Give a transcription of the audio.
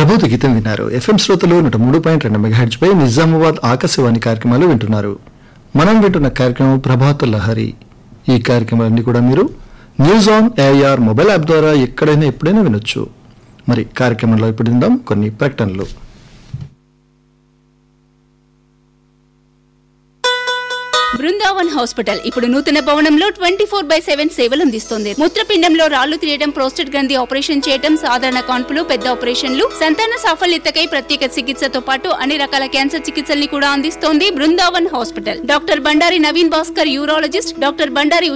ప్రభూతి గీతం విన్నారు ఎఫ్ఎం శ్రోతలు నూట మూడు పాయింట్ రెండు మెగాహెడ్జ్ పై నిజామాబాద్ ఆకాశవాణి కార్యక్రమాలు వింటున్నారు మనం వింటున్న కార్యక్రమం ప్రభాత లహరి ఈ కార్యక్రమాలన్నీ కూడా మీరు news on AIR mobile app ద్వారా ఎక్కడైనా ఎప్పుడైనా వినొచ్చు మరి కార్యక్రమంలో ఇప్పుడు విందాం కొన్ని ప్రకటనలు బృందావన్ హాస్పిటల్ ఇప్పుడు నూతన భవనంలో ట్వంటీ ఫోర్ బై సెవెన్ సేవలు అందిస్తుంది మూత్రపిండంలో రాళ్లు తీయడం ప్రోస్టేట్ గ్రంథి ఆపరేషన్ చేయడం సాధారణ కాన్పులు పెద్ద ఆపరేషన్లు సంతాన సాఫల్యతకై ప్రత్యేక చికిత్సతో పాటు అన్ని రకాల క్యాన్సర్ చికిత్సల్ని కూడా అందిస్తోంది Brindavan hospital doctor Bandari Naveen Bhaskar urologist doctor Bandari